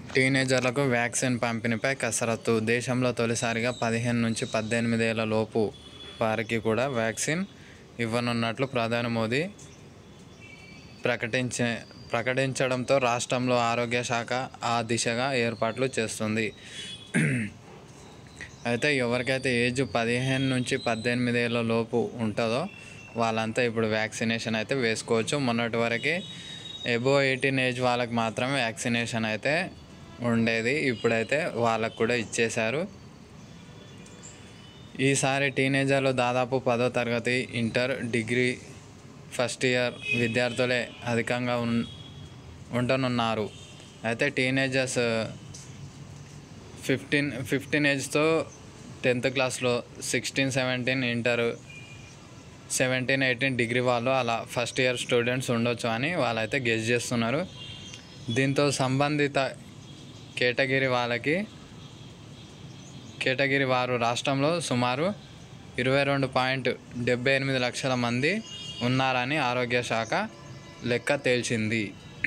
టీనేజర్లకు vaccine పంపిణీపై కసరత్తు దేశంలో తొలిసారిగా పదిహేను నుంచి పద్దెనిమిది ఏళ్ల లోపు వారికి కూడా వ్యాక్సిన్ ఇవ్వనున్నట్లు ప్రధాని మోదీ ప్రకటించే ప్రకటించడంతో రాష్ట్రంలో ఆరోగ్య శాఖ ఆ దిశగా ఏర్పాట్లు చేస్తుంది అయితే ఎవరికైతే ఏజ్ పదిహేను నుంచి పద్దెనిమిది ఏళ్ళ లోపు ఉంటుందో వాళ్ళంతా ఇప్పుడు వ్యాక్సినేషన్ అయితే వేసుకోవచ్చు మొన్నటి వరకు ఎబో ఎయిటీన్ ఏజ్ వాళ్ళకి మాత్రమే వ్యాక్సినేషన్ అయితే ఉండేది ఇప్పుడైతే వాళ్ళకు కూడా ఇచ్చేశారు ఈసారి టీనేజర్లు దాదాపు పదో తరగతి ఇంటర్ డిగ్రీ ఫస్ట్ ఇయర్ విద్యార్థులే అధికంగా ఉన్ ఉండనున్నారు అయితే టీనేజర్స్ ఫిఫ్టీన్ ఫిఫ్టీన్ ఏజ్తో టెన్త్ క్లాస్లో sixteen seventeen inter seventeen eighteen degree వాళ్ళు అలా ఫస్ట్ ఇయర్ స్టూడెంట్స్ ఉండొచ్చు అని వాళ్ళైతే గెస్ చేస్తున్నారు దీంతో సంబంధిత కేటగిరీ వాళ్ళకి కేటగిరీ వారు రాష్ట్రంలో సుమారు ఇరవై రెండు పాయింట్ డెబ్బై ఎనిమిది లక్షల మంది ఉన్నారని ఆరోగ్య శాఖ లెక్క తేల్చింది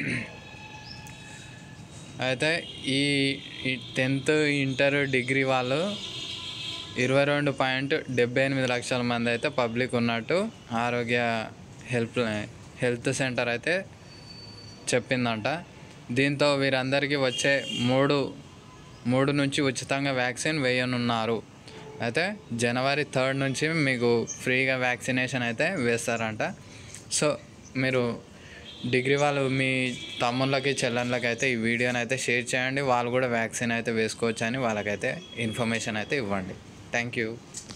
అయితే ఈ టెన్త్ ఇంటర్ డిగ్రీ వాళ్ళు ఇరవై రెండు పాయింట్ డెబ్బై ఎనిమిది లక్షల మంది అయితే పబ్లిక్ ఉన్నట్టు ఆరోగ్య హెల్ప్ హెల్త్ సెంటర్ అయితే చెప్పిందంట దీంతో వీరందరికీ వచ్చే మూడు మూడు నుంచి ఉచితంగా వ్యాక్సిన్ వేయనున్నారు అయితే జనవరి థర్డ్ నుంచి మీకు ఫ్రీగా వ్యాక్సినేషన్ అయితే వేస్తారంట సో మీరు డిగ్రీ వాళ్ళు మీ తమ్ముళ్ళకి చెల్లెళ్ళకి అయితే ఈ వీడియోని అయితే షేర్ చేయండి వాళ్ళు కూడా వ్యాక్సిన్ అయితే వేసుకోవచ్చు అని వాళ్ళకైతే ఇన్ఫర్మేషన్ అయితే ఇవ్వండి థ్యాంక్ యూ